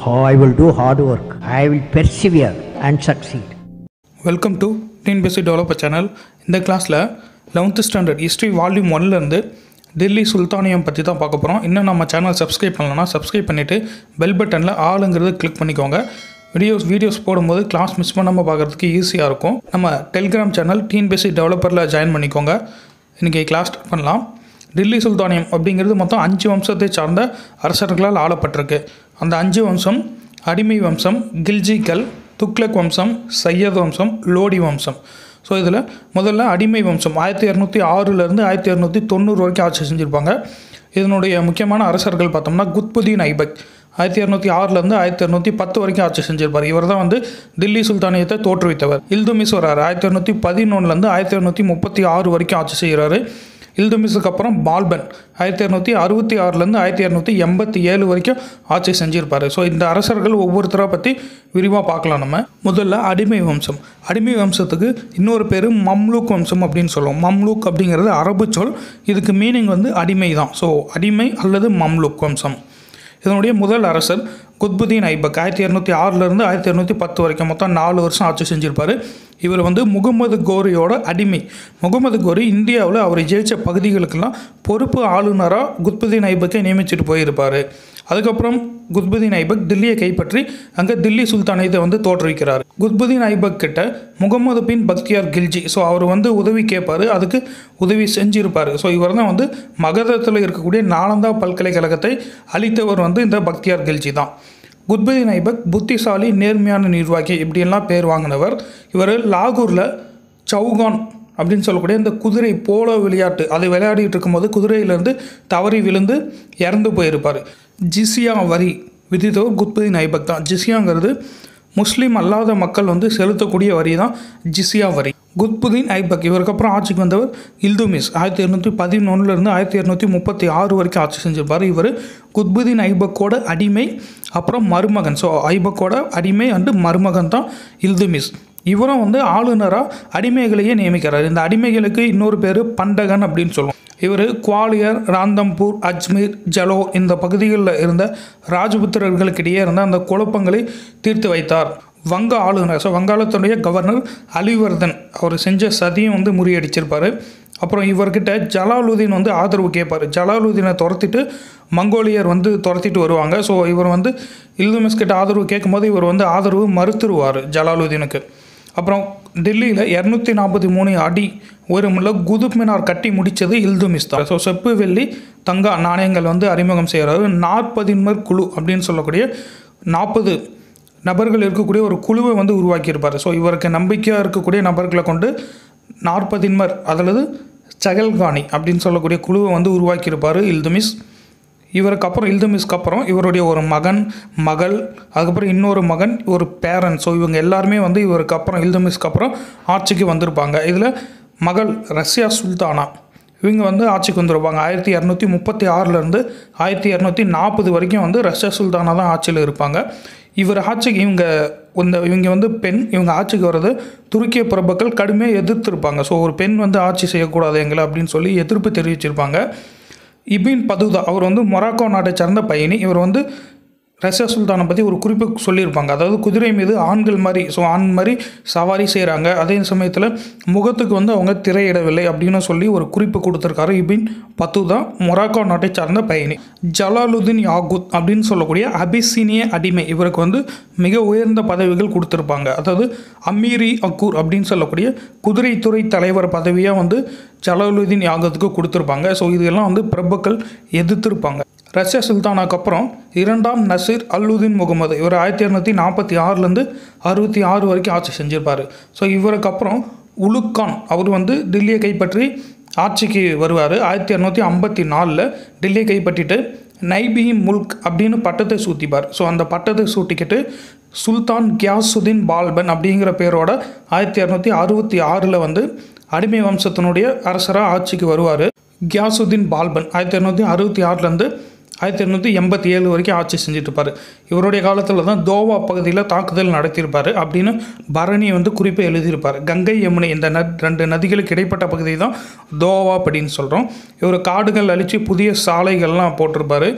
I will do hard work. I will persevere and succeed. Welcome to TNPSC developer channel இந்த கிளாஸில் eleventh standard history volume ஒன்லேருந்து டெல்லி சுல்தானியம் பற்றி தான் பார்க்க போகிறோம் இன்னும் நம்ம சேனல் சப்ஸ்கிரைப் பண்ணலன்னா சப்ஸ்கிரைப் பண்ணிவிட்டு பெல் பட்டனில் ஆளுங்கிறது கிளிக் பண்ணிக்கோங்க வீடியோஸ் வீடியோஸ் போடும்போது கிளாஸ் மிஸ் பண்ணாமல் பார்க்குறதுக்கு ஈஸியாக இருக்கும் நம்ம டெலிகிராம் சேனல் டீன் பேசி டெவலப்பரில் ஜாயின் பண்ணிக்கோங்க இன்றைக்கி கிளாஸ் ஸ்டார்ட் பண்ணலாம் டில்லி சுல்தானியம் அப்படிங்கிறது மொத்தம் அஞ்சு வம்சத்தை சார்ந்த அரசர்களால் ஆளப்பட்டிருக்கு அந்த அஞ்சு வம்சம் அடிமை வம்சம் கில்ஜிகள் துக்ளக் வம்சம் சையத் வம்சம் லோடி வம்சம் ஸோ இதில் முதல்ல அடிமை வம்சம் ஆயிரத்தி இரநூத்தி ஆறுலேருந்து ஆயிரத்தி இரநூத்தி தொண்ணூறு வரைக்கும் ஆட்சி செஞ்சுருப்பாங்க இதனுடைய முக்கியமான அரசர்கள் பார்த்தோம்னா குத்புதீன் ஐபக் ஆயிரத்தி இரநூத்தி ஆறுலேருந்து ஆயிரத்தி இரநூத்தி பத்து வரைக்கும் ஆட்சி செஞ்சிருப்பார் இவர் தான் வந்து தில்லி சுல்தானியத்தை தோற்றுவித்தவர் இல்துமிஸ் வராரு ஆயிரத்தி இரநூத்தி பதினொன்றுலேருந்து ஆயிரத்தி இரநூத்தி முப்பத்தி ஆறு வரைக்கும் ஆட்சி செய்கிறாரு இல்துமிஸுக்கு அப்புறம் பால்பன் ஆயிரத்தி இரநூத்தி அறுபத்தி ஆறுலேருந்து ஆயிரத்தி இரநூத்தி எண்பத்தி ஏழு வரைக்கும் ஆட்சி செஞ்சிருப்பார் ஸோ இந்த அரசர்கள் ஒவ்வொருத்தரை பற்றி விரிவாக பார்க்கலாம் நம்ம முதல்ல அடிமை வம்சம் அடிமை வம்சத்துக்கு இன்னொரு பேர் மம்லூக் வம்சம் அப்படின்னு சொல்லுவோம் மம்லூக் அப்படிங்கிறது அரபு சொல் இதுக்கு மீனிங் வந்து அடிமை தான் ஸோ அடிமை அல்லது மம்லூக் வம்சம் இதனுடைய முதல் அரசர் குத்புதீன் ஐபக் ஆயிரத்தி இரநூத்தி ஆறுலேருந்து ஆயிரத்தி இரநூத்தி பத்து வரைக்கும் மொத்தம் நாலு வருஷம் ஆட்சி செஞ்சிருப்பார் இவர் வந்து முகமது கோரியோட அடிமை முகமது கோரி இந்தியாவில் அவர் ஜெயிச்ச பகுதிகளுக்கெல்லாம் பொறுப்பு ஆளுநராக குத்புதீன் ஐபக்கை நியமிச்சுட்டு போயிருப்பார் அதுக்கப்புறம் குத்புதீன் ஐபக் தில்லியை கைப்பற்றி அங்கே தில்லி சுல்தானியத்தை வந்து தோற்றுவிக்கிறார் குத்புதீன் ஐபக் கிட்ட முகமது பின் பக்தியார் கில்ஜி ஸோ அவர் வந்து உதவி கேட்பார் அதுக்கு உதவி செஞ்சிருப்பார் ஸோ இவர் தான் வந்து மகதத்தில் இருக்கக்கூடிய நாலந்தா பல்கலைக்கழகத்தை அளித்தவர் வந்து இந்த பக்தியார் கில்ஜி தான் குத்புதீன் ஐபக் புத்திசாலி நேர்மையான நிர்வாகி இப்படியெல்லாம் பேர் வாங்கினவர் இவர் லாகூரில் சௌகான் அப்படின்னு சொல்லக்கூடிய இந்த குதிரை போலோ விளையாட்டு அதை விளையாடிட்டு இருக்கும்போது குதிரையிலேருந்து தவறி விழுந்து இறந்து போயிருப்பார் ஜிசியா வரி விதித்தவர் குத்புதீன் ஐபக் தான் ஜிசியாங்கிறது முஸ்லீம் அல்லாத மக்கள் வந்து செலுத்தக்கூடிய வரி தான் ஜிசியா வரி குத்புதீன் ஐபக் இவருக்கு அப்புறம் ஆட்சிக்கு வந்தவர் இல்துமிஸ் ஆயிரத்தி இரநூத்தி பதினொன்றுலேருந்து ஆயிரத்தி இரநூத்தி முப்பத்தி ஆறு வரைக்கும் ஆட்சி செஞ்சிருப்பார் இவர் குத்புதீன் ஐபக்கோட அடிமை அப்புறம் மருமகன் ஸோ ஐபக்கோட அடிமை அண்டு மருமகன் தான் இல்துமிஸ் இவரும் வந்து ஆளுநராக அடிமைகளையே நியமிக்கிறார் இந்த அடிமைகளுக்கு இன்னொரு பேர் பண்டகன் அப்படின்னு சொல்லுவோம் இவர் குவாலியர் ராந்தம்பூர் அஜ்மீர் ஜலோ இந்த பகுதிகளில் இருந்த ராஜபுத்திரர்களுக்கிடையே இருந்த அந்த குழப்பங்களை தீர்த்து வைத்தார் வங்க ஆளுநர் ஸோ வங்காளத்துடைய கவர்னர் அலிவர்தன் அவர் செஞ்ச சதியும் வந்து முறியடிச்சிருப்பார் அப்புறம் இவர்கிட்ட ஜலாலுதீன் வந்து ஆதரவு கேட்பார் ஜலாலுதீனை துரத்திட்டு மங்கோலியர் வந்து துரத்திட்டு வருவாங்க ஸோ இவர் வந்து இல்துமிஸ் கிட்ட ஆதரவு கேட்கும்போது இவர் வந்து ஆதரவு மறுத்துருவார் ஜலாலுதீனுக்கு அப்புறம் டெல்லியில் இரநூத்தி நாற்பத்தி மூணு அடி உயரமுள்ள குதுப் மினார் கட்டி முடித்தது இல்துமிஸ் தான் ஸோ செப்பு வெள்ளி தங்கா நாணயங்கள் வந்து அறிமுகம் செய்கிறாரு நாற்பதின்மர் குழு அப்படின்னு சொல்லக்கூடிய நாற்பது நபர்கள் இருக்கக்கூடிய ஒரு குழுவை வந்து உருவாக்கியிருப்பார் ஸோ இவருக்கு நம்பிக்கையாக இருக்கக்கூடிய நபர்களை கொண்டு நாற்பதின்மர் அதாவது சகல்கானி அப்படின்னு சொல்லக்கூடிய குழுவை வந்து உருவாக்கியிருப்பார் இல்துமிஸ் இவருக்கு அப்புறம் இல்துமிஸ்க்கு அப்புறம் இவருடைய ஒரு மகன் மகள் அதுக்கப்புறம் இன்னொரு மகன் ஒரு பேரன் ஸோ இவங்க எல்லாருமே வந்து இவருக்கு அப்புறம் இல்துமிஸ்க்கு அப்புறம் ஆட்சிக்கு வந்திருப்பாங்க இதில் மகள் ரஷ்யா சுல்தானா இவங்க வந்து ஆட்சிக்கு வந்துருப்பாங்க ஆயிரத்தி இரநூத்தி முப்பத்தி ஆறுலேருந்து ஆயிரத்தி இரநூத்தி நாற்பது வரைக்கும் வந்து ரஷ்யா சுல்தானா தான் ஆட்சியில் இருப்பாங்க இவர் ஆட்சிக்கு இவங்க இந்த இவங்க வந்து பெண் இவங்க ஆட்சிக்கு வர்றது துருக்கிய பிரபுக்கள் கடுமையாக எதிர்த்திருப்பாங்க ஸோ ஒரு பெண் வந்து ஆட்சி செய்யக்கூடாது எங்களை அப்படின்னு சொல்லி எதிர்ப்பு தெரிவிச்சிருப்பாங்க இபின் பதுதா அவர் வந்து மொராக்கோ நாட்டை சார்ந்த பயணி இவர் வந்து ரஷ்யா சுல்தானை பற்றி ஒரு குறிப்பு சொல்லியிருப்பாங்க அதாவது குதிரை மீது ஆண்கள் மாதிரி ஸோ ஆண் மாதிரி சவாரி செய்கிறாங்க அதே சமயத்தில் முகத்துக்கு வந்து அவங்க திரையிடவில்லை அப்படின்னு சொல்லி ஒரு குறிப்பு கொடுத்துருக்காரு இபின் பத்துதா மொராக்கோ நாட்டை சார்ந்த பயணி ஜலாலுதீன் யாகுத் அப்படின்னு சொல்லக்கூடிய அபிசீனிய அடிமை இவருக்கு வந்து மிக உயர்ந்த பதவிகள் கொடுத்துருப்பாங்க அதாவது அமீரி அக்கூர் அப்படின்னு சொல்லக்கூடிய குதிரைத்துறை தலைவர் பதவியாக வந்து ஜலாலுதீன் யாகத்துக்கு கொடுத்துருப்பாங்க ஸோ இதெல்லாம் வந்து பிரபுக்கள் எதிர்த்திருப்பாங்க ரஷ்யா சுல்தானாக்கு அப்புறம் இரண்டாம் நசீர் அல்லுதீன் முகமது இவர் ஆயிரத்தி இரநூத்தி நாற்பத்தி ஆறுலேருந்து அறுபத்தி ஆறு வரைக்கும் ஆட்சி செஞ்சிருப்பார் ஸோ இவருக்கு அப்புறம் உலுக்கான் அவர் வந்து தில்லியை கைப்பற்றி ஆட்சிக்கு வருவார் ஆயிரத்தி இரநூத்தி ஐம்பத்தி நாலில் டெல்லியை கைப்பற்றிட்டு நைபி முல்க் அப்படின்னு பட்டத்தை சூட்டிப்பார் ஸோ அந்த பட்டத்தை சூட்டிக்கிட்டு சுல்தான் கியாசுதீன் பால்பன் அப்படிங்கிற பேரோட ஆயிரத்தி இரநூத்தி அறுபத்தி ஆறில் வந்து அடிமை வம்சத்தினுடைய அரசராக ஆட்சிக்கு வருவார் கியாசுதீன் பால்பன் ஆயிரத்தி இரநூத்தி அறுபத்தி ஆறுலேருந்து ஆயிரத்தி எண்ணூற்றி எண்பத்தி ஏழு வரைக்கும் ஆட்சி செஞ்சுட்டு இருப்பார் இவருடைய காலத்தில் தான் தோவா பகுதியில் தாக்குதல் நடத்தியிருப்பார் அப்படின்னு பரணி வந்து குறிப்பை எழுதியிருப்பார் கங்கை யமுனை இந்த ந ரெண்டு நதிகளுக்கு இடைப்பட்ட பகுதி தான் தோவா அப்படின்னு சொல்கிறோம் இவர் காடுகள் அழித்து புதிய சாலைகள்லாம் போட்டிருப்பார்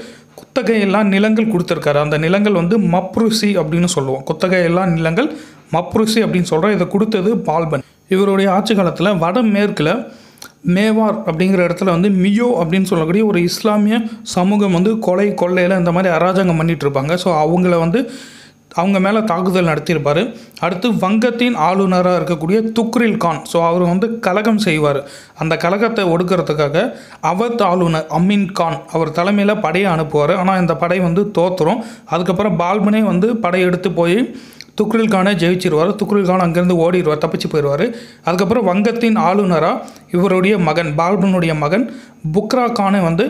குத்தகையெல்லாம் நிலங்கள் கொடுத்துருக்காரு அந்த நிலங்கள் வந்து மப்ருசி அப்படின்னு சொல்லுவோம் குத்தகையெல்லாம் நிலங்கள் மப்ருசி அப்படின்னு சொல்கிறோம் இதை கொடுத்தது பால்பன் இவருடைய ஆட்சி காலத்தில் வடமேற்கில் மேவார் அப்படிங்கிற இடத்துல வந்து மியோ அப்படின்னு சொல்லக்கூடிய ஒரு இஸ்லாமிய சமூகம் வந்து கொலை கொள்ளையில் இந்த மாதிரி அராஜகம் பண்ணிட்டு இருப்பாங்க ஸோ அவங்கள வந்து அவங்க மேலே தாக்குதல் நடத்தியிருப்பார் அடுத்து வங்கத்தின் ஆளுநராக இருக்கக்கூடிய துக்ரில் கான் ஸோ அவர் வந்து கலகம் செய்வார் அந்த கலகத்தை ஒடுக்கிறதுக்காக அவத் ஆளுநர் அமீன் கான் அவர் தலைமையில் படையை அனுப்புவார் ஆனால் இந்த படை வந்து தோத்துரும் அதுக்கப்புறம் பால்பனே வந்து படையெடுத்து போய் துக்ரில் கானை ஜெயிச்சிருவார் துக்ரில் கான் அங்கேருந்து ஓடிடுவார் தப்பிச்சு போயிடுவார் அதுக்கப்புறம் வங்கத்தின் ஆளுநராக இவருடைய மகன் பால்பனுடைய மகன் புக்ரா கானை வந்து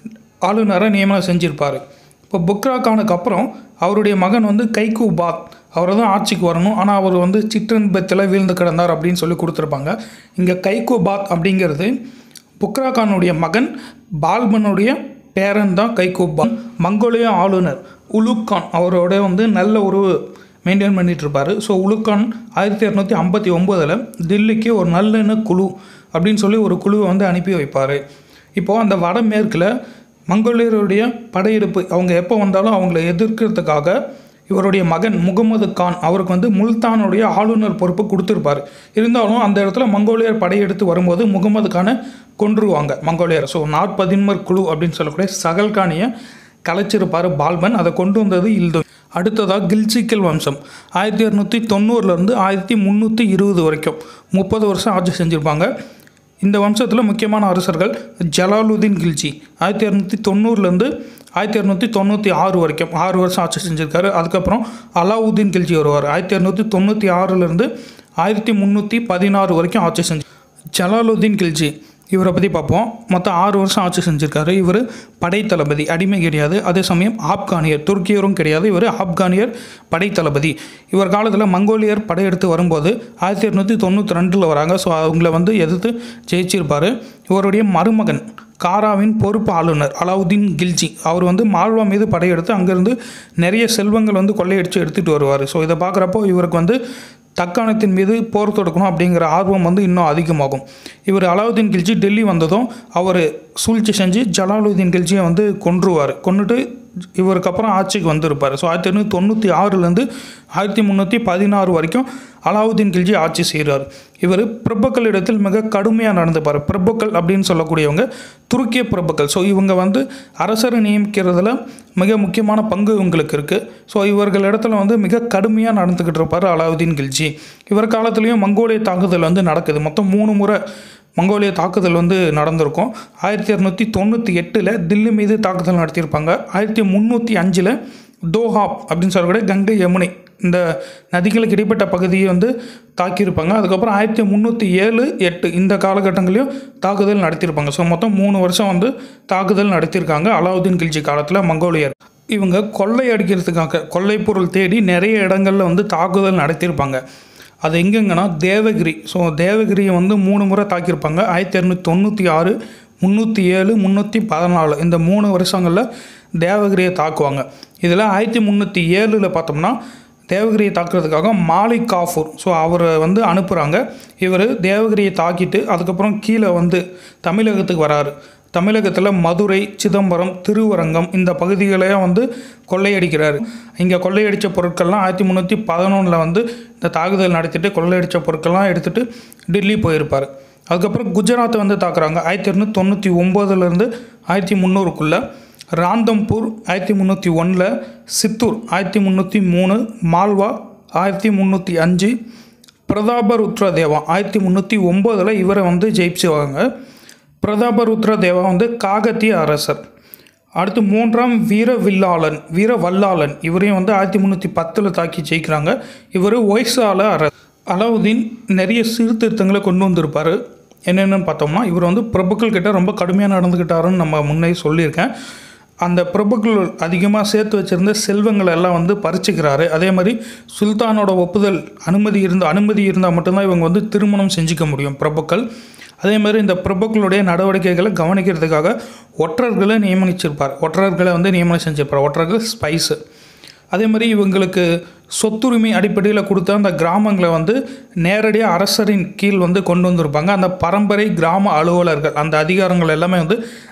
ஆளுநராக நியமனம் செஞ்சிருப்பார் இப்போ புக்ரா கானுக்கு அப்புறம் அவருடைய மகன் வந்து கைகு பாத் அவர் தான் ஆட்சிக்கு வரணும் ஆனால் அவர் வந்து சிற்றின்பத்தில் வீழ்ந்து கிடந்தார் அப்படின்னு சொல்லி கொடுத்துருப்பாங்க இங்கே கைகு பாத் அப்படிங்கிறது புக்ரா கானுடைய மகன் பால்பனுடைய பேரன் தான் கைகு பாத் மங்கோலிய ஆளுநர் உலுக் கான் அவரோட வந்து நல்ல ஒரு மெயின்டைன் பண்ணிட்டு இருப்பார் ஸோ உலுக்கான் ஆயிரத்தி இரநூத்தி ஐம்பத்தி ஒம்போதில் தில்லிக்கு ஒரு நல்லெண்ண குழு அப்படின்னு சொல்லி ஒரு குழுவை வந்து அனுப்பி வைப்பார் இப்போது அந்த வடமேற்கில் மங்கோலியருடைய படையெடுப்பு அவங்க எப்போ வந்தாலும் அவங்கள எதிர்க்கிறதுக்காக இவருடைய மகன் முகமது கான் அவருக்கு வந்து முல்தானுடைய ஆளுநர் பொறுப்பு கொடுத்துருப்பார் இருந்தாலும் அந்த இடத்துல மங்கோலியர் படையெடுத்து வரும்போது முகமது கானை கொன்றுவாங்க மங்கோலியர் ஸோ நாற்பதின்மர் குழு அப்படின்னு சொல்லக்கூடிய சகல்கானியை கலைச்சிருப்பார் பால்பன் அதை கொண்டு வந்தது இல்து அடுத்ததாக கில்சிக்கல் வம்சம் ஆயிரத்தி இரநூத்தி தொண்ணூறுலேருந்து ஆயிரத்தி முந்நூற்றி இருபது வரைக்கும் முப்பது வருஷம் ஆட்சி செஞ்சுருப்பாங்க இந்த வம்சத்தில் முக்கியமான அரசர்கள் ஜலாலுதீன் கில்ஜி ஆயிரத்தி இரநூத்தி தொண்ணூறுலேருந்து ஆயிரத்தி இரநூத்தி தொண்ணூற்றி ஆறு வரைக்கும் ஆறு வருஷம் ஆட்சி செஞ்சுருக்காரு அதுக்கப்புறம் அலாவுதீன் கில்ஜி வருவார் ஆயிரத்தி இரநூத்தி தொண்ணூற்றி ஆறுலேருந்து ஆயிரத்தி முந்நூற்றி பதினாறு வரைக்கும் ஆட்சி செஞ்சு ஜலாலுதீன் கில்ஜி இவரை பற்றி பார்ப்போம் மொத்தம் ஆறு வருஷம் ஆட்சி செஞ்சுருக்காரு இவர் படைத்தளபதி அடிமை கிடையாது அதே சமயம் ஆப்கானியர் துருக்கியரும் கிடையாது இவர் ஆப்கானியர் படைத்தளபதி இவர் காலத்தில் மங்கோலியர் படையெடுத்து வரும்போது ஆயிரத்தி எட்நூற்றி தொண்ணூற்றி ரெண்டில் வராங்க ஸோ அவங்கள வந்து எதிர்த்து ஜெயிச்சிருப்பார் இவருடைய மருமகன் காராவின் பொறுப்பு ஆளுநர் அலாவுதீன் கில்ஜி அவர் வந்து மால்வா மீது படையெடுத்து அங்கேருந்து நிறைய செல்வங்கள் வந்து கொள்ளையடித்து எடுத்துகிட்டு வருவார் ஸோ இதை பார்க்குறப்போ இவருக்கு வந்து தக்காணத்தின் மீது போர் தொடுக்கணும் அப்படிங்கிற ஆர்வம் வந்து இன்னும் அதிகமாகும் இவர் அலாவுதீன் கில்ஜி டெல்லி வந்ததும் அவர் சூழ்ச்சி செஞ்சு ஜலாலுதீன் கில்ஜியை வந்து கொன்றுவார் கொன்னுட்டு இவருக்கு அப்புறம் ஆட்சிக்கு வந்திருப்பார் ஸோ ஆயிரத்தி எண்ணூற்றி தொண்ணூற்றி ஆறுலேருந்து ஆயிரத்தி முந்நூற்றி பதினாறு வரைக்கும் அலாவுதீன் கில்ஜி ஆட்சி செய்கிறார் இவர் பிரபுக்கள் இடத்தில் மிக கடுமையாக நடந்துப்பார் பிரபுக்கள் அப்படின்னு சொல்லக்கூடியவங்க துருக்கிய பிரபுக்கள் ஸோ இவங்க வந்து அரசரை நியமிக்கிறதுல மிக முக்கியமான பங்கு இவங்களுக்கு இருக்குது ஸோ இவர்கள் இடத்துல வந்து மிக கடுமையாக நடந்துக்கிட்டு இருப்பார் அலாவுதீன் கில்ஜி இவர் காலத்துலேயும் மங்கோலிய தாக்குதல் வந்து நடக்குது மொத்தம் மூணு முறை மங்கோலிய தாக்குதல் வந்து நடந்திருக்கும் ஆயிரத்தி இரநூத்தி தொண்ணூற்றி எட்டில் தில்லி மீது தாக்குதல் நடத்தியிருப்பாங்க ஆயிரத்தி முந்நூற்றி அஞ்சில் தோஹாப் அப்படின்னு சொல்லக்கூடிய கங்கை யமுனை இந்த நதிகளுக்கு இடைப்பட்ட பகுதியை வந்து தாக்கியிருப்பாங்க அதுக்கப்புறம் ஆயிரத்தி முந்நூற்றி ஏழு எட்டு இந்த காலகட்டங்களையும் தாக்குதல் நடத்தியிருப்பாங்க ஸோ மொத்தம் மூணு வருஷம் வந்து தாக்குதல் நடத்தியிருக்காங்க அலாவுதீன் கில்ஜி காலத்தில் மங்கோலியர் இவங்க கொள்ளை அடிக்கிறதுக்காக கொள்ளைப் பொருள் தேடி நிறைய இடங்களில் வந்து தாக்குதல் நடத்தியிருப்பாங்க அது எங்கெங்கன்னா தேவகிரி ஸோ தேவகிரியை வந்து மூணு முறை தாக்கியிருப்பாங்க ஆயிரத்தி இரநூத்தி தொண்ணூற்றி ஆறு முந்நூற்றி ஏழு முந்நூற்றி பதினாலு இந்த மூணு வருஷங்களில் தேவகிரியை தாக்குவாங்க இதில் ஆயிரத்தி முந்நூற்றி ஏழில் பார்த்தோம்னா தேவகிரியை தாக்குறதுக்காக மாலிக் காஃபூர் ஸோ அவரை வந்து அனுப்புகிறாங்க இவர் தேவகிரியை தாக்கிட்டு அதுக்கப்புறம் கீழே வந்து தமிழகத்துக்கு வராரு தமிழகத்தில் மதுரை சிதம்பரம் திருவரங்கம் இந்த பகுதிகளையும் வந்து கொள்ளையடிக்கிறாரு இங்கே கொள்ளையடித்த பொருட்கள்லாம் ஆயிரத்தி முந்நூற்றி பதினொன்றில் வந்து இந்த தாக்குதல் நடத்திட்டு கொள்ளையடித்த பொருட்கள்லாம் எடுத்துகிட்டு டெல்லி போயிருப்பார் அதுக்கப்புறம் குஜராத்தை வந்து தாக்குறாங்க ஆயிரத்தி இரநூத்தி தொண்ணூற்றி ஒம்போதுலேருந்து ஆயிரத்தி முந்நூறுக்குள்ளே ராந்தம்பூர் ஆயிரத்தி முந்நூற்றி ஒன்றில் சித்தூர் ஆயிரத்தி முந்நூற்றி மூணு மால்வா ஆயிரத்தி முந்நூற்றி அஞ்சு பிரதாபருத்ர தேவா ஆயிரத்தி முந்நூற்றி ஒம்போதில் இவரை வந்து ஜெயிச்சுவாங்க பிரதாபருத்ர தேவா வந்து காகத்திய அரசர் அடுத்து மூன்றாம் வீரவில்லாளன் வீரவல்லாளன் இவரையும் வந்து ஆயிரத்தி முந்நூற்றி பத்தில் தாக்கி ஜெயிக்கிறாங்க இவர் ஒய்சால அரசர் அலாவுதீன் நிறைய சீர்திருத்தங்களை கொண்டு வந்திருப்பார் என்னென்னு பார்த்தோம்னா இவர் வந்து பிரபுக்கள் கிட்ட ரொம்ப கடுமையாக நடந்துக்கிட்டாருன்னு நம்ம முன்னே சொல்லியிருக்கேன் அந்த பிரபுக்கள் அதிகமாக சேர்த்து வச்சிருந்த செல்வங்களை எல்லாம் வந்து பறிச்சுக்கிறாரு அதே மாதிரி சுல்தானோட ஒப்புதல் அனுமதி இருந்த அனுமதி இருந்தால் மட்டும்தான் இவங்க வந்து திருமணம் செஞ்சுக்க முடியும் பிரபுக்கள் அதே மாதிரி இந்த பிரபுக்களுடைய நடவடிக்கைகளை கவனிக்கிறதுக்காக ஒற்றர்களை நியமனிச்சிருப்பார் ஒற்றர்களை வந்து நியமனம் செஞ்சிருப்பார் ஒற்றர்கள் ஸ்பைஸு அதே மாதிரி இவங்களுக்கு சொத்துரிமை அடிப்படையில் கொடுத்த அந்த கிராமங்களை வந்து நேரடியாக அரசரின் கீழ் வந்து கொண்டு வந்திருப்பாங்க அந்த பரம்பரை கிராம அலுவலர்கள் அந்த அதிகாரங்கள் எல்லாமே வந்து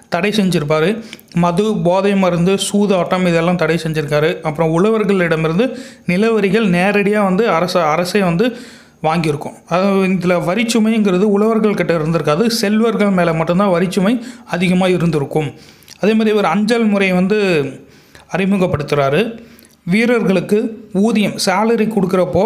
தடை செஞ்சிருப்பார் மது போதை மருந்து சூதாட்டம் இதெல்லாம் தடை செஞ்சுருக்காரு அப்புறம் உழவர்களிடமிருந்து நிலவரிகள் நேரடியாக வந்து அரச அரசே வந்து வாங்கியிருக்கும் அது இதில் வரிச்சுமைங்கிறது உழவர்கள் கிட்ட இருந்திருக்காது செல்வர்கள் மேலே மட்டும்தான் வரிச்சுமை அதிகமாக இருந்திருக்கும் அதே மாதிரி இவர் அஞ்சல் முறை வந்து அறிமுகப்படுத்துகிறாரு வீரர்களுக்கு ஊதியம் சேலரி கொடுக்குறப்போ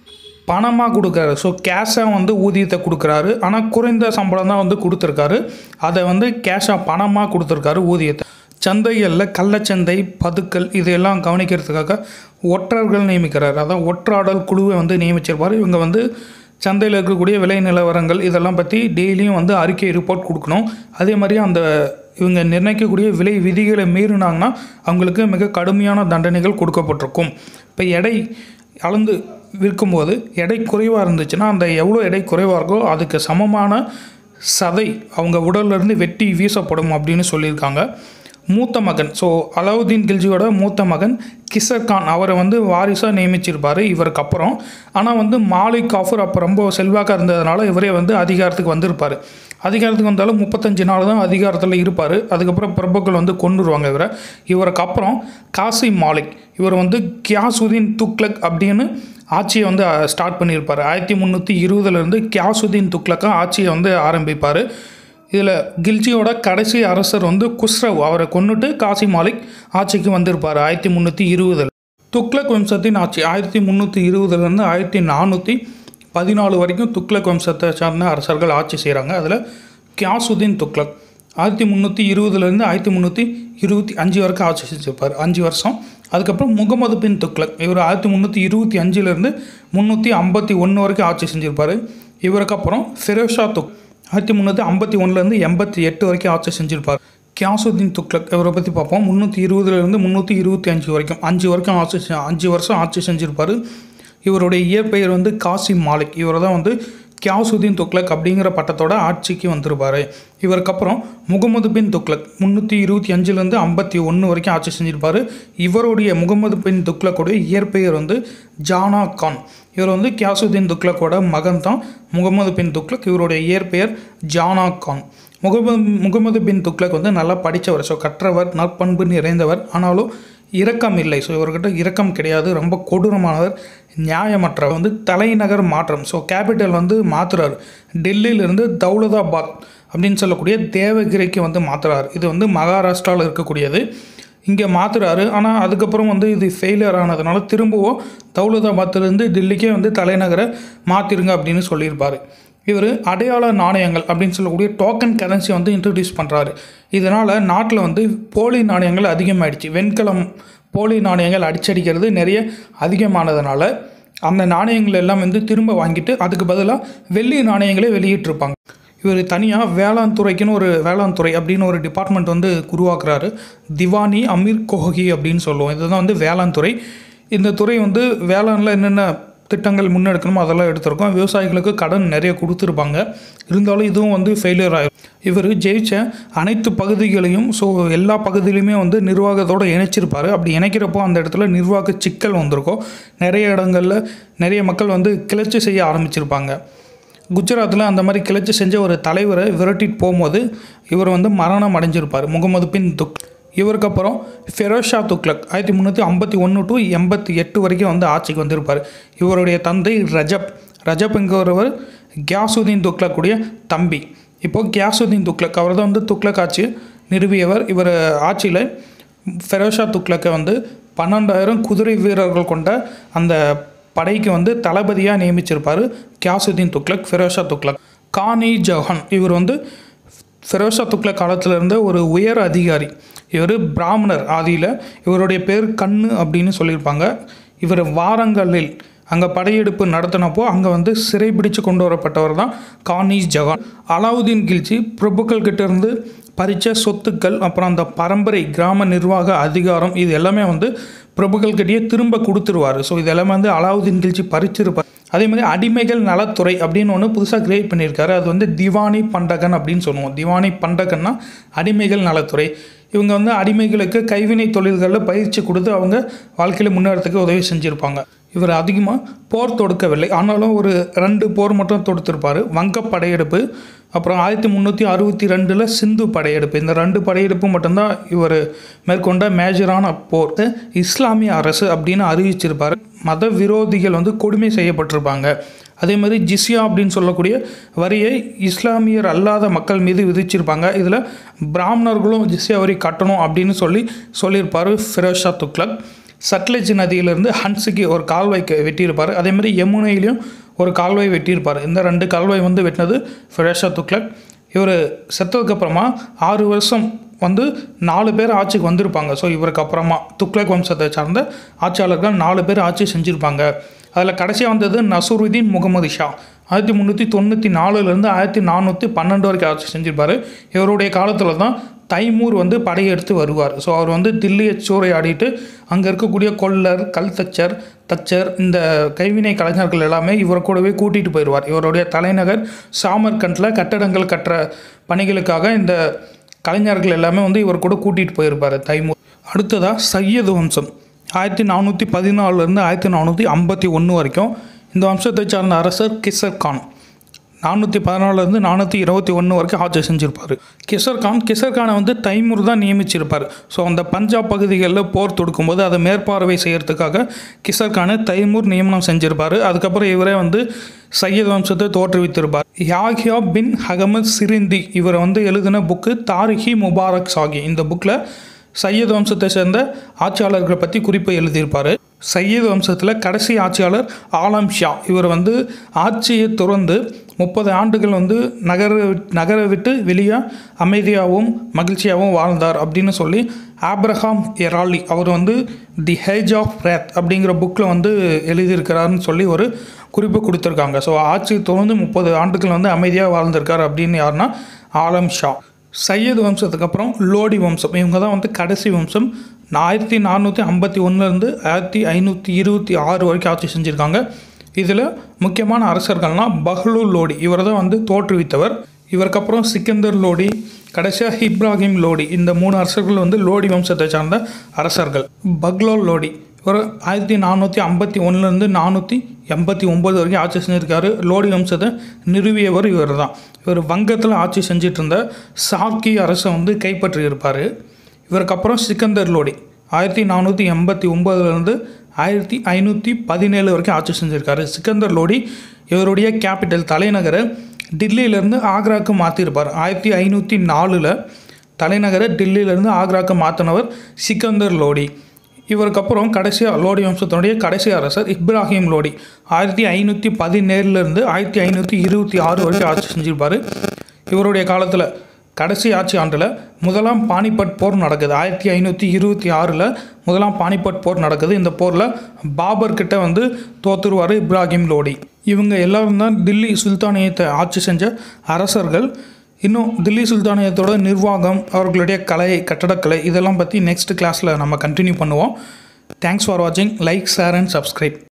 பணமாக கொடுக்குறாரு ஸோ கேஷாக வந்து ஊதியத்தை கொடுக்குறாரு ஆனால் குறைந்த சம்பளம் தான் வந்து கொடுத்துருக்காரு அதை வந்து கேஷாக பணமாக கொடுத்துருக்காரு ஊதியத்தை சந்தைகளில் கள்ளச்சந்தை பதுக்கல் இதையெல்லாம் கவனிக்கிறதுக்காக ஒற்றர்கள் நியமிக்கிறார் அதான் ஒற்றாடல் குழுவை வந்து நியமிச்சிருப்பார் இவங்க வந்து சந்தையில் இருக்கக்கூடிய விலை நிலவரங்கள் இதெல்லாம் பற்றி டெய்லியும் வந்து அறிக்கை ரிப்போர்ட் கொடுக்கணும் அதே மாதிரி அந்த இவங்க நிர்ணயிக்கக்கூடிய விலை விதிகளை மீறினாங்கன்னா அவங்களுக்கு மிக கடுமையான தண்டனைகள் கொடுக்கப்பட்டிருக்கும் இப்போ எடை அளந்து விற்கும்போது எடை குறைவாக இருந்துச்சுன்னா அந்த எவ்வளோ எடை குறைவாக இருக்கோ அதுக்கு சமமான சதை அவங்க உடல்ல இருந்து வெட்டி வீசப்படும் அப்படின்னு சொல்லியிருக்காங்க மூத்த மகன் ஸோ அலாவுதீன் கில்ஜியோட மூத்த மகன் கிசர் கான் அவரை வந்து வாரிசாக நியமிச்சிருப்பார் இவருக்கு அப்புறம் ஆனால் வந்து மாலிக் காஃபர் அப்போ ரொம்ப செல்வாக்காக இருந்ததுனால இவரே வந்து அதிகாரத்துக்கு வந்திருப்பார் அதிகாரத்துக்கு வந்தாலும் முப்பத்தஞ்சு நாள் தான் அதிகாரத்தில் இருப்பார் அதுக்கப்புறம் பிரபுக்கள் வந்து கொண்டுருவாங்க இவரை இவருக்கு அப்புறம் காசி மாலிக் இவர் வந்து கியாசுதீன் துக்லக் அப்படின்னு ஆட்சியை வந்து ஸ்டார்ட் பண்ணியிருப்பார் ஆயிரத்தி முந்நூற்றி இருபதுலேருந்து கியாசுதீன் துக்லக்காக ஆட்சியை வந்து ஆரம்பிப்பார் இதில் கில்ஜியோட கடைசி அரசர் வந்து குஸ்ரவ் அவரை கொன்னுட்டு காசி மாலிக் ஆட்சிக்கு வந்திருப்பார் ஆயிரத்தி முந்நூற்றி இருபதில் துக்ளக் வம்சத்தின் ஆட்சி ஆயிரத்தி முந்நூற்றி இருபதுலேருந்து ஆயிரத்தி நானூற்றி பதினாலு வரைக்கும் துக்ளக் வம்சத்தை சார்ந்த அரசர்கள் ஆட்சி செய்கிறாங்க அதில் கியாசுதீன் துக்ளக் ஆயிரத்தி முந்நூற்றி இருபதுலேருந்து ஆயிரத்தி முந்நூற்றி இருபத்தி அஞ்சு வரைக்கும் ஆட்சி செஞ்சிருப்பார் அஞ்சு வருஷம் அதுக்கப்புறம் முகமது பின் துக்ளக் இவர் ஆயிரத்தி முந்நூற்றி இருபத்தி அஞ்சுலேருந்து முந்நூற்றி ஐம்பத்தி ஒன்று வரைக்கும் ஆட்சி செஞ்சிருப்பார் இவருக்கு அப்புறம் ஃபிரோஷா துக் ஆயிரத்தி முந்நூற்றி ஐம்பத்தி ஒன்றுலேருந்து எண்பத்தி எட்டு வரைக்கும் ஆட்சி செஞ்சிருப்பார் கியாசுதீன் துக்ளக் இவரை பற்றி பார்ப்போம் முந்நூற்றி இருபதுலேருந்து முந்நூற்றி இருபத்தி அஞ்சு வரைக்கும் அஞ்சு வரைக்கும் ஆட்சி செ- அஞ்சு வருஷம் ஆட்சி செஞ்சிருப்பார் இவருடைய இயற்பெயர் வந்து காசி மாலிக் இவர் தான் வந்து கியாசுதீன் துக்ளக் அப்படிங்கிற பட்டத்தோட ஆட்சிக்கு வந்திருப்பார் இவருக்கு அப்புறம் முகமது பின் துக்ளக் முந்நூற்றி இருபத்தி அஞ்சுலேருந்து ஐம்பத்தி ஒன்று வரைக்கும் ஆட்சி செஞ்சிருப்பார் இவருடைய முகமது பின் துக்ளக்குடைய இயற்பெயர் வந்து ஜானா கான் இவர் வந்து கியாசுதீன் துக்ளக்கோட மகன் தான் முகமது பின் துக்ளக் இவருடைய இயற்பெயர் ஜானா கான் முகமது முகமது பின் துக்ளக் வந்து நல்லா படித்தவர் ஸோ கற்றவர் நற்பண்பு நிறைந்தவர் ஆனாலும் இரக்கம் இல்லை ஸோ இவர்கிட்ட இரக்கம் கிடையாது ரொம்ப கொடூரமானவர் நியாயமற்றவர் வந்து தலைநகர் மாற்றம் ஸோ கேபிட்டல் வந்து மாற்றுறாரு டெல்லியிலிருந்து தௌலதாபாத் அப்படின்னு சொல்லக்கூடிய தேவகிரிக்கு வந்து மாற்றுறாரு இது வந்து மகாராஷ்டிராவில் இருக்கக்கூடியது இங்கே மாற்றுறாரு ஆனால் அதுக்கப்புறம் வந்து இது ஃபெயிலியர் ஆனதுனால திரும்பவும் தௌலதாபாத்திலேருந்து டெல்லிக்கே வந்து தலைநகரை மாற்றிருங்க அப்படின்னு சொல்லியிருப்பார் இவர் அடையாள நாணயங்கள் அப்படின்னு சொல்லக்கூடிய டோக்கன் கரன்சி வந்து இன்ட்ரடியூஸ் பண்ணுறாரு இதனால் நாட்டில் வந்து போலி நாணயங்கள் அதிகமாயிடுச்சு வெண்கலம் போலி நாணயங்கள் அடிச்சடிக்கிறது நிறைய அதிகமானதுனால அந்த நாணயங்கள் எல்லாம் வந்து திரும்ப வாங்கிட்டு அதுக்கு பதிலாக வெள்ளி நாணயங்களே வெளியிட்டிருப்பாங்க இவர் தனியாக வேளாண் துறைக்குன்னு ஒரு வேளாண் துறை அப்படின்னு ஒரு டிபார்ட்மெண்ட் வந்து உருவாக்குறாரு திவானி அமீர் கோஹி அப்படின்னு சொல்லுவோம் இதுதான் வந்து வேளாண் துறை இந்த துறை வந்து வேளாண்ல என்னென்ன திட்டங்கள் முன்னெடுக்கணுமோ அதெல்லாம் எடுத்திருக்கோம் விவசாயிகளுக்கு கடன் நிறைய கொடுத்துருப்பாங்க இருந்தாலும் இதுவும் வந்து ஃபெயிலியர் ஆகிடும் இவர் ஜெயிச்ச அனைத்து பகுதிகளையும் ஸோ எல்லா பகுதியிலையுமே வந்து நிர்வாகத்தோடு இணைச்சிருப்பார் அப்படி இணைக்கிறப்போ அந்த இடத்துல நிர்வாக சிக்கல் வந்திருக்கும் நிறைய இடங்களில் நிறைய மக்கள் வந்து கிளர்ச்சி செய்ய ஆரம்பிச்சிருப்பாங்க குஜராத்தில் அந்த மாதிரி கிளர்ச்சி செஞ்ச ஒரு தலைவரை விரட்டிட்டு போகும்போது இவர் வந்து மரணம் அடைஞ்சிருப்பார் முகமது பின் துக் இவருக்கு அப்புறம் ஃபெரோஷா துக்லக் ஆயிரத்தி முந்நூற்றி ஐம்பத்தி ஒன்று டு எண்பத்தி எட்டு வரைக்கும் வந்து ஆட்சிக்கு வந்திருப்பார் இவருடைய தந்தை ரஜப் ரஜப்ங்கிறவர் கியாசுதீன் துக்லக்குடைய தம்பி இப்போது கியாசுதீன் துக்லக் அவர் தான் வந்து துக்லக் ஆட்சியை நிறுவியவர் இவர் ஆட்சியில் ஃபெரோஷா துக்லக்கை வந்து பன்னெண்டாயிரம் குதிரை வீரர்கள் கொண்ட அந்த படைக்கு வந்து தளபதியாக நியமிச்சிருப்பார் கியாசுதீன் துக்லக் ஃபெரோஷா துக்லக் கானி ஜஹான் இவர் வந்து ஃபெரோஷா துக்லக் காலத்தில் இருந்த ஒரு உயர் அதிகாரி இவர் பிராமணர் ஆதியில் இவருடைய பேர் கண்ணு அப்படின்னு சொல்லியிருப்பாங்க இவர் வாரங்களில் அங்கே படையெடுப்பு நடத்தினப்போ அங்கே வந்து சிறைபிடிச்சு கொண்டு வரப்பட்டவர் தான் கானிஸ் ஜஹான் அலாவுதீன் கில்ஜி பிரபுக்கள் கிட்ட இருந்து பறித்த சொத்துக்கள் அப்புறம் அந்த பரம்பரை கிராம நிர்வாக அதிகாரம் இது எல்லாமே வந்து பிரபுக்கள் கிட்டயே திரும்ப கொடுத்துருவார் ஸோ இது எல்லாமே வந்து அலாவுதீன் கில்ஜி பறிச்சிருப்பார் அதே மாதிரி அடிமைகள் நலத்துறை அப்படின்னு ஒன்று புதுசாக கிரியேட் பண்ணியிருக்காரு அது வந்து திவானி பண்டகன் அப்படின்னு சொல்லுவோம் திவானி பண்டகன்னா அடிமைகள் நலத்துறை இவங்க வந்து அடிமைகளுக்கு கைவினை தொழில்களில் பயிற்சி கொடுத்து அவங்க வாழ்க்கையில் முன்னேறத்துக்கு உதவி செஞ்சுருப்பாங்க இவர் அதிகமாக போர் தொடுக்கவில்லை ஆனாலும் ஒரு ரெண்டு போர் மட்டும் தொடுத்திருப்பார் வங்க படையெடுப்பு அப்புறம் ஆயிரத்தி முந்நூற்றி அறுபத்தி ரெண்டில் சிந்து படையெடுப்பு இந்த ரெண்டு படையெடுப்பு மட்டும்தான் இவர் மேற்கொண்ட மேஜரான போர் இஸ்லாமிய அரசு அப்படின்னு அறிவிச்சிருப்பார் மத விரோதிகள் வந்து கொடுமை செய்யப்பட்டிருப்பாங்க அதே மாதிரி ஜிஸ்யா அப்படின்னு சொல்லக்கூடிய வரியை இஸ்லாமியர் அல்லாத மக்கள் மீது விதிச்சிருப்பாங்க இதில் பிராமணர்களும் ஜிஸ்யா வரி கட்டணும் அப்படின்னு சொல்லி சொல்லியிருப்பார் ஃபிரோஸ் ஷா துக்ளக் சட்லஜ் நதியிலிருந்து ஹன்ஸுக்கு ஒரு கால்வாய்க்கு வெட்டியிருப்பார் அதே மாதிரி யமுனையிலையும் ஒரு கால்வாய் வெட்டியிருப்பார் இந்த ரெண்டு கால்வாய் வந்து வெட்டினது ஃபிரோஸ் ஷா துக்ளக் இவர் செத்ததுக்கப்புறமா ஆறு வருஷம் வந்து நாலு பேர் ஆட்சிக்கு வந்திருப்பாங்க ஸோ இவருக்கு அப்புறமா துக்ளக் வம்சத்தை சார்ந்த ஆட்சியாளர்கள் நாலு பேர் ஆட்சி செஞ்சுருப்பாங்க அதில் கடைசியாக வந்தது நசருதீன் முகமது ஷா ஆயிரத்தி முந்நூற்றி தொண்ணூற்றி நாலுலேருந்து ஆயிரத்தி நானூற்றி பன்னெண்டு வரைக்கும் ஆட்சி செஞ்சிருப்பார் இவருடைய காலத்தில் தான் தைமூர் வந்து படையெடுத்து வருவார் ஸோ அவர் வந்து தில்லியை சூறையாடிட்டு அங்கே இருக்கக்கூடிய கொல்லர் கல் தச்சர் தச்சர் இந்த கைவினை கலைஞர்கள் எல்லாமே இவரை கூடவே கூட்டிகிட்டு போயிடுவார் இவருடைய தலைநகர் சாமர்கண்டில் கட்டடங்கள் கட்டுற பணிகளுக்காக இந்த கலைஞர்கள் எல்லாமே வந்து இவர் கூட கூட்டிகிட்டு போயிருப்பார் தைமூர் அடுத்ததாக சையது வம்சம் ஆயிரத்தி நானூற்றி பதினாலுலேருந்து ஆயிரத்தி நானூற்றி ஐம்பத்தி ஒன்று வரைக்கும் இந்த வம்சத்தை சார்ந்த அரசர் கிசர் கான் நானூற்றி பதினாலுலேருந்து நானூற்றி இருபத்தி ஒன்று வரைக்கும் ஆட்சி செஞ்சுருப்பார் கிசர் கான் கிசர் கானை வந்து தைமூர் தான் நியமிச்சிருப்பார் ஸோ அந்த பஞ்சாப் பகுதிகளில் போர் தொடுக்கும்போது அதை மேற்பார்வை செய்கிறதுக்காக கிசர் கானை தைமூர் நியமனம் செஞ்சிருப்பார் அதுக்கப்புறம் இவரே வந்து சையத் வம்சத்தை தோற்றுவித்திருப்பார் யாஹ்யா பின் ஹகமத் சிரிந்தி இவரை வந்து எழுதின புக்கு தாரிஹி முபாரக் சாகி இந்த புக்கில் சையத் வம்சத்தை சேர்ந்த ஆட்சியாளர்களை பற்றி குறிப்பை எழுதியிருப்பார் சையத் வம்சத்தில் கடைசி ஆட்சியாளர் ஆலம் ஷா இவர் வந்து ஆட்சியை துறந்து முப்பது ஆண்டுகள் வந்து நகர நகரை விட்டு வெளியே அமைதியாகவும் மகிழ்ச்சியாகவும் வாழ்ந்தார் அப்படின்னு சொல்லி ஆப்ரஹாம் எராலி அவர் வந்து தி ஹேஜ் ஆஃப் ரேத் அப்படிங்கிற புக்கில் வந்து எழுதியிருக்கிறாருன்னு சொல்லி ஒரு குறிப்பு கொடுத்துருக்காங்க ஸோ ஆட்சி துறந்து முப்பது ஆண்டுகள் வந்து அமைதியாக வாழ்ந்திருக்கார் அப்படின்னு யாருன்னா ஆலம் ஷா சையது வம்சத்துக்கு அப்புறம் லோடி வம்சம் இவங்க தான் வந்து கடைசி வம்சம் ஆயிரத்தி நானூற்றி ஐம்பத்தி ஒன்றுலேருந்து ஆயிரத்தி ஐநூற்றி இருபத்தி ஆறு வரைக்கும் ஆட்சி செஞ்சுருக்காங்க இதில் முக்கியமான அரசர்கள்னால் பஹ்லூல் லோடி இவர் தான் வந்து தோற்றுவித்தவர் இவருக்கு அப்புறம் சிக்கந்தர் லோடி கடைசியாக இப்ராஹிம் லோடி இந்த மூணு அரசர்கள் வந்து லோடி வம்சத்தை சார்ந்த அரசர்கள் பக்லோல் லோடி இவர் ஆயிரத்தி நானூற்றி ஐம்பத்தி ஒன்றுலேருந்து நானூற்றி எண்பத்தி ஒம்பது வரைக்கும் ஆட்சி செஞ்சுருக்காரு லோடி வம்சத்தை நிறுவியவர் இவர் தான் இவர் வங்கத்தில் ஆட்சி செஞ்சிட்டு இருந்த சாக்கி அரசை வந்து கைப்பற்றியிருப்பார் இவருக்கு அப்புறம் சிக்கந்தர் லோடி ஆயிரத்தி நானூற்றி எண்பத்தி ஒம்பதுலேருந்து ஆயிரத்தி ஐநூற்றி பதினேழு வரைக்கும் ஆட்சி செஞ்சுருக்காரு சிக்கந்தர் லோடி இவருடைய கேபிட்டல் தலைநகரை டில்லியிலேருந்து ஆக்ராவுக்கு மாற்றிருப்பார் ஆயிரத்தி ஐநூற்றி நாலில் தலைநகரை டில்லியிலேருந்து ஆக்ராவுக்கு மாற்றினவர் சிக்கந்தர் லோடி இவருக்கு அப்புறம் கடைசியாக லோடி வம்சத்தினுடைய கடைசி அரசர் இப்ராஹிம் லோடி ஆயிரத்தி ஐநூற்றி பதினேழுலேருந்து ஆயிரத்தி ஐநூற்றி இருபத்தி ஆறு வரைக்கும் ஆட்சி செஞ்சிருப்பார் இவருடைய காலத்தில் கடைசி ஆட்சி ஆண்டில் முதலாம் பானிபட் போர் நடக்குது ஆயிரத்தி ஐநூற்றி இருபத்தி ஆறில் முதலாம் பானிபட் போர் நடக்குது இந்த போரில் பாபர் கிட்ட வந்து தோத்துருவார் இப்ராஹிம் லோடி இவங்க எல்லாரும் தான் தில்லி சுல்தானியத்தை ஆட்சி செஞ்ச அரசர்கள் இன்னும் தில்லி சுல்தானியத்தோட நிர்வாகம் அவர்களுடைய கலை கட்டடக்கலை இதெல்லாம் பற்றி நெக்ஸ்ட் கிளாஸில் நம்ம கண்டினியூ பண்ணுவோம் தேங்க்ஸ் ஃபார் வாட்சிங் லைக் ஷேர் அண்ட் சப்ஸ்கிரைப்